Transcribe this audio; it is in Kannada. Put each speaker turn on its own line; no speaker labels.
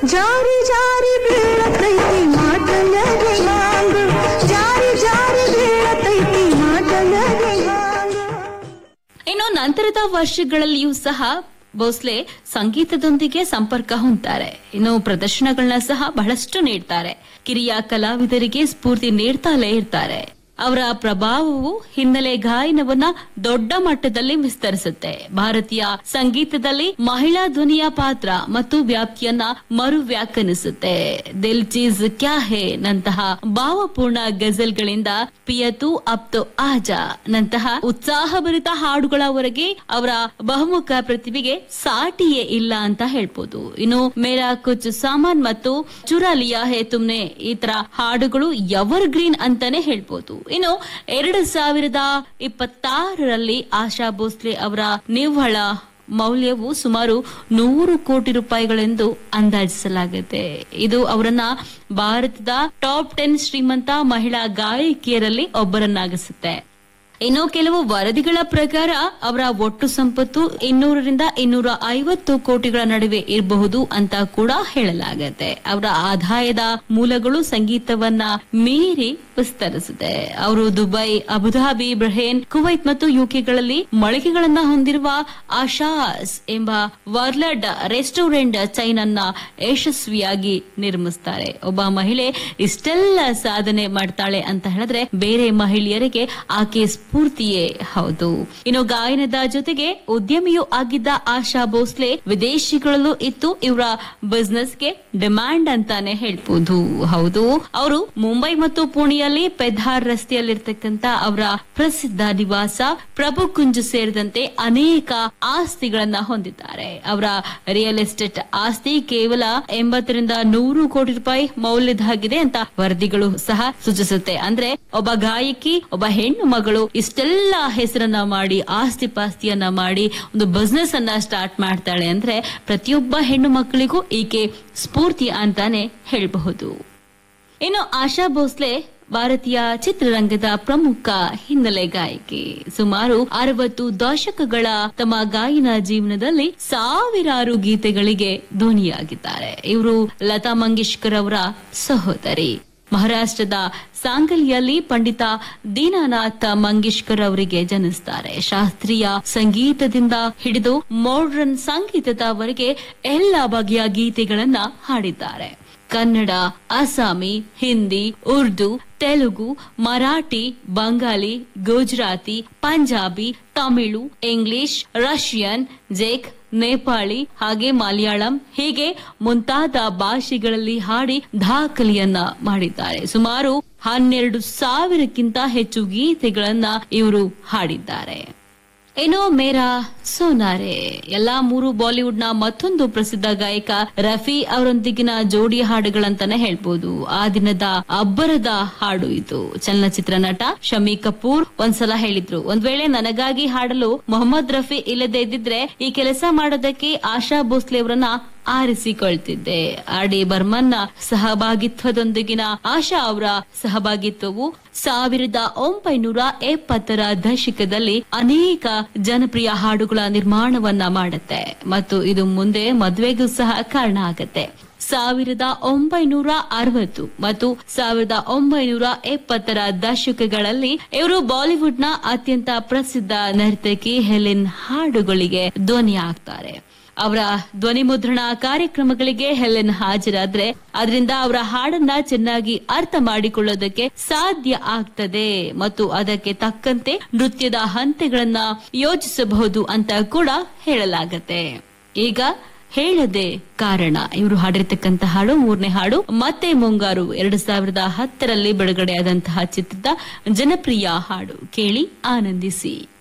ಜಾರಿ ಜಾರಿ ಬೀಳತೈತಿ ಮಾಟಲಗೆ ಹಾಂಗ ಜಾರಿ ಜಾರಿ ಬೀಳತೈತಿ ಮಾಟಲಗೆ ಹಾಂಗ
ಇನ್ನು ನಂತರದ ವರ್ಷಗಳಲ್ಲಿಯೂ ಸಹ ಭೋಸ್ಲೆ ಸಂಗೀತದೊಂದಿಗೆ ಸಂಪರ್ಕ ಹೊಂದ್ತಾರೆ ಇನ್ನು ಪ್ರದರ್ಶನಗಳನ್ನ ಸಹ ಬಹಳಷ್ಟು ನೀಡ್ತಾರೆ ಕಿರಿಯ ಕಲಾವಿದರಿಗೆ ಸ್ಫೂರ್ತಿ ನೀಡ್ತಾಲೇ ಇರ್ತಾರೆ ಅವರ ಪ್ರಭಾವವು ಹಿನ್ನೆಲೆ ಗಾಯನವನ್ನ ದೊಡ್ಡ ಮಟ್ಟದಲ್ಲಿ ವಿಸ್ತರಿಸುತ್ತೆ ಭಾರತೀಯ ಸಂಗೀತದಲ್ಲಿ ಮಹಿಳಾ ಧ್ವನಿಯ ಪಾತ್ರ ಮತ್ತು ವ್ಯಾಪ್ತಿಯನ್ನ ಮರು ವ್ಯಾಖ್ಯಾನಿಸುತ್ತೆ ದಿಲ್ ಚೀಸ್ ಕ್ಯಾ ಹೇ ನಂತಹ ಭಾವಪೂರ್ಣ ಗಜಲ್ಗಳಿಂದ ಪಿಯತು ಅಪ್ತೋ ಆಜಾ ನಂತಹ ಉತ್ಸಾಹಭರಿತ ಹಾಡುಗಳವರೆಗೆ ಅವರ ಬಹುಮುಖ ಪ್ರತಿಭೆಗೆ ಸಾಟಿಯೇ ಇಲ್ಲ ಅಂತ ಹೇಳ್ಬೋದು ಇನ್ನು ಮೇರಾ ಕುಚ್ ಸಾಮಾನ್ ಮತ್ತು ಚುರಾಲಿಯಾ ಹೇ ತುಮ್ನೆ ಈ ತರ ಹಾಡುಗಳು ಎವರ್ ಗ್ರೀನ್ ಅಂತಾನೆ ಹೇಳ್ಬೋದು ಇನ್ನು ಎರಡು ಸಾವಿರದ ಇಪ್ಪತ್ತಾರರಲ್ಲಿ ಆಶಾ ಭೋಸ್ಲೆ ಅವರ ನಿವ್ವಳ ಮೌಲ್ಯವು ಸುಮಾರು ನೂರು ಕೋಟಿ ರೂಪಾಯಿಗಳೆಂದು ಅಂದಾಜಿಸಲಾಗುತ್ತೆ ಇದು ಅವರನ್ನ ಭಾರತದ ಟಾಪ್ ಟೆನ್ ಶ್ರೀಮಂತ ಮಹಿಳಾ ಗಾಯಕಿಯರಲ್ಲಿ ಒಬ್ಬರನ್ನಾಗಿಸುತ್ತೆ ಇನ್ನು ಕೆಲವು ವರದಿಗಳ ಪ್ರಕಾರ ಅವರ ಒಟ್ಟು ಸಂಪತ್ತು ಇನ್ನೂರರಿಂದ ಇನ್ನೂರ ಐವತ್ತು ಕೋಟಿಗಳ ನಡುವೆ ಇರಬಹುದು ಅಂತ ಕೂಡ ಹೇಳಲಾಗತ್ತೆ ಅವರ ಆದಾಯದ ಮೂಲಗಳು ಸಂಗೀತವನ್ನ ಮೀರಿ ವಿಸ್ತರಿಸಿದೆ ಅವರು ದುಬೈ ಅಬುಧಾಬಿ ಬ್ರಹೇನ್ ಕುವೈತ್ ಮತ್ತು ಯುಕೆಗಳಲ್ಲಿ ಮಳಿಗೆಗಳನ್ನ ಹೊಂದಿರುವ ಆಶಾಸ್ ಎಂಬ ವರ್ಲ್ಡ್ ರೆಸ್ಟೋರೆಂಟ್ ಚೈನ್ ಅನ್ನ ಯಶಸ್ವಿಯಾಗಿ ನಿರ್ಮಿಸ್ತಾರೆ ಒಬ್ಬ ಮಹಿಳೆ ಇಷ್ಟೆಲ್ಲ ಸಾಧನೆ ಮಾಡ್ತಾಳೆ ಅಂತ ಹೇಳಿದ್ರೆ ಬೇರೆ ಮಹಿಳೆಯರಿಗೆ ಆಕೆ ಸ್ಫೂರ್ತಿಯೇ ಹೌದು ಇನ್ನು ಗಾಯನದ ಜೊತೆಗೆ ಉದ್ಯಮಿಯೂ ಆಗಿದ್ದ ಆಶಾ ಭೋಸ್ಲೆ ವಿದೇಶಿಗಳಲ್ಲೂ ಇತ್ತು ಇವರ ಬಿಸ್ನೆಸ್ಗೆ ಡಿಮ್ಯಾಂಡ್ ಅಂತಾನೆ ಹೇಳ್ಬೋದು ಹೌದು ಅವರು ಮುಂಬೈ ಮತ್ತು ಪುಣೆಯಲ್ಲಿ ಪೆಧಾರ್ ರಸ್ತೆಯಲ್ಲಿರ್ತಕ್ಕಂತ ಅವರ ಪ್ರಸಿದ್ಧ ನಿವಾಸ ಪ್ರಭು ಕುಂಜ್ ಸೇರಿದಂತೆ ಅನೇಕ ಆಸ್ತಿಗಳನ್ನ ಹೊಂದಿದ್ದಾರೆ ಅವರ ರಿಯಲ್ ಎಸ್ಟೇಟ್ ಆಸ್ತಿ ಕೇವಲ ಎಂಬತ್ತರಿಂದ ನೂರು ಕೋಟಿ ರೂಪಾಯಿ ಮೌಲ್ಯದಾಗಿದೆ ಅಂತ ವರದಿಗಳು ಸಹ ಸೂಚಿಸುತ್ತೆ ಅಂದ್ರೆ ಒಬ್ಬ ಗಾಯಕಿ ಒಬ್ಬ ಹೆಣ್ಣು ಮಗಳು ಇಷ್ಟೆಲ್ಲ ಹೆಸರನ್ನ ಮಾಡಿ ಆಸ್ತಿ ಪಾಸ್ತಿಯನ್ನ ಮಾಡಿ ಒಂದು ಬಿಸ್ನೆಸ್ ಅನ್ನ ಸ್ಟಾರ್ಟ್ ಮಾಡ್ತಾಳೆ ಅಂದ್ರೆ ಪ್ರತಿಯೊಬ್ಬ ಹೆಣ್ಣು ಮಕ್ಕಳಿಗೂ ಈಕೆ ಸ್ಫೂರ್ತಿ ಅಂತಾನೆ ಹೇಳಬಹುದು ಇನ್ನು ಆಶಾ ಭೋಸ್ಲೆ ಭಾರತೀಯ ಚಿತ್ರರಂಗದ ಪ್ರಮುಖ ಹಿನ್ನೆಲೆ ಗಾಯಕಿ ಸುಮಾರು ಅರವತ್ತು ದಶಕಗಳ ತಮ್ಮ ಗಾಯನ ಜೀವನದಲ್ಲಿ ಸಾವಿರಾರು ಗೀತೆಗಳಿಗೆ ಧ್ವನಿಯಾಗಿದ್ದಾರೆ ಇವರು ಲತಾ ಮಂಗೇಶ್ಕರ್ ಅವರ ಸಹೋದರಿ ಮಹಾರಾಷ್ಟ್ರದ ಸಾಂಗಲಿಯಲ್ಲಿ ಪಂಡಿತ ದೀನಾನಾಥ್ ಮಂಗೇಶ್ಕರ್ ಅವರಿಗೆ ಜನಿಸ್ತಾರೆ ಶಾಸ್ತ್ರೀಯ ಸಂಗೀತದಿಂದ ಹಿಡಿದು ಮಾಡರ್ನ್ ಸಂಗೀತದವರೆಗೆ ಎಲ್ಲ ಬಗೆಯ ಗೀತೆಗಳನ್ನ ಹಾಡಿದ್ದಾರೆ ಕನ್ನಡ ಅಸ್ಸಾಮಿ ಹಿಂದಿ ಉರ್ದು ತೆಲುಗು ಮರಾಠಿ ಬಂಗಾಲಿ ಗುಜರಾತಿ ಪಂಜಾಬಿ ತಮಿಳು ಇಂಗ್ಲಿಷ್ ರಷ್ಯನ್ ಜೇಕ್ ನೇಪಾಳಿ ಹಾಗೆ ಮಲಯಾಳಂ ಹೀಗೆ ಮುಂತಾದ ಭಾಷೆಗಳಲ್ಲಿ ಹಾಡಿ ದಾಖಲೆಯನ್ನ ಮಾಡಿದ್ದಾರೆ ಸುಮಾರು ಹನ್ನೆರಡು ಸಾವಿರಕ್ಕಿಂತ ಹೆಚ್ಚು ಗೀತೆಗಳನ್ನ ಇವರು ಹಾಡಿದ್ದಾರೆ ಇನ್ನು ಮೇರಾ ಸೋನಾರೆ ಎಲ್ಲಾ ಮೂರು ಬಾಲಿವುಡ್ ನ ಮತ್ತೊಂದು ಪ್ರಸಿದ್ಧ ಗಾಯಕ ರಫಿ ಅವರೊಂದಿಗಿನ ಜೋಡಿ ಹಾಡುಗಳಂತಾನೆ ಹೇಳ್ಬೋದು ಆ ದಿನದ ಅಬ್ಬರದ ಹಾಡು ಇದು ಚಲನಚಿತ್ರ ನಟ ಶಮಿ ಕಪೂರ್ ಒಂದ್ಸಲ ಹೇಳಿದ್ರು ಒಂದ್ ವೇಳೆ ನನಗಾಗಿ ಹಾಡಲು ಮೊಹಮ್ಮದ್ ರಫಿ ಇಲ್ಲದೆ ಇದ್ದಿದ್ರೆ ಈ ಕೆಲಸ ಮಾಡೋದಕ್ಕೆ ಆಶಾ ಭೋಸ್ಲೆ ಅವರನ್ನ ಆರಿಸಿಕೊಳ್ತಿದ್ದೆ ಆರ್ ಡಿ ಬರ್ಮನ್ನ ಸಹಭಾಗಿತ್ವದೊಂದಿಗಿನ ಆಶಾ ಅವರ ಸಹಭಾಗಿತ್ವವು ಸಾವಿರದ ಒಂಬೈನೂರ ಎಪ್ಪತ್ತರ ದಶಕದಲ್ಲಿ ಅನೇಕ ಜನಪ್ರಿಯ ಹಾಡುಗಳ ನಿರ್ಮಾಣವನ್ನ ಮಾಡುತ್ತೆ ಮತ್ತು ಇದು ಮುಂದೆ ಮದುವೆಗೂ ಸಹ ಕಾರಣ ಆಗತ್ತೆ ಸಾವಿರದ ಒಂಬೈನೂರ ಅರವತ್ತು ಮತ್ತು ಸಾವಿರದ ಒಂಬೈನೂರ ಎಪ್ಪತ್ತರ ದಶಕಗಳಲ್ಲಿ ಇವರು ಬಾಲಿವುಡ್ನ ಅತ್ಯಂತ ಪ್ರಸಿದ್ಧ ನರ್ತಕಿ ಹೆಲೆನ್ ಹಾಡುಗಳಿಗೆ ಧ್ವನಿ ಆಗ್ತಾರೆ ಅವರ ಧ್ವನಿ ಮುದ್ರಣ ಕಾರ್ಯಕ್ರಮಗಳಿಗೆ ಹೆಲೆನ್ ಹಾಜರಾದ್ರೆ ಅದರಿಂದ ಅವರ ಹಾಡನ್ನ ಚೆನ್ನಾಗಿ ಅರ್ಥ ಮಾಡಿಕೊಳ್ಳೋದಕ್ಕೆ ಸಾಧ್ಯ ಆಗ್ತದೆ ಮತ್ತು ಅದಕ್ಕೆ ತಕ್ಕಂತೆ ನೃತ್ಯದ ಹಂತಗಳನ್ನ ಯೋಜಿಸಬಹುದು ಅಂತ ಕೂಡ ಹೇಳಲಾಗತ್ತೆ ಈಗ ಹೇಳದೆ ಕಾರಣ ಇವರು ಹಾಡಿರ್ತಕ್ಕಂಥ ಹಾಡು ಮೂರನೇ ಹಾಡು ಮತ್ತೆ ಮುಂಗಾರು ಎರಡು ಸಾವಿರದ ಹತ್ತರಲ್ಲಿ ಬಿಡುಗಡೆಯಾದಂತಹ ಚಿತ್ರದ ಜನಪ್ರಿಯ ಹಾಡು ಕೇಳಿ ಆನಂದಿಸಿ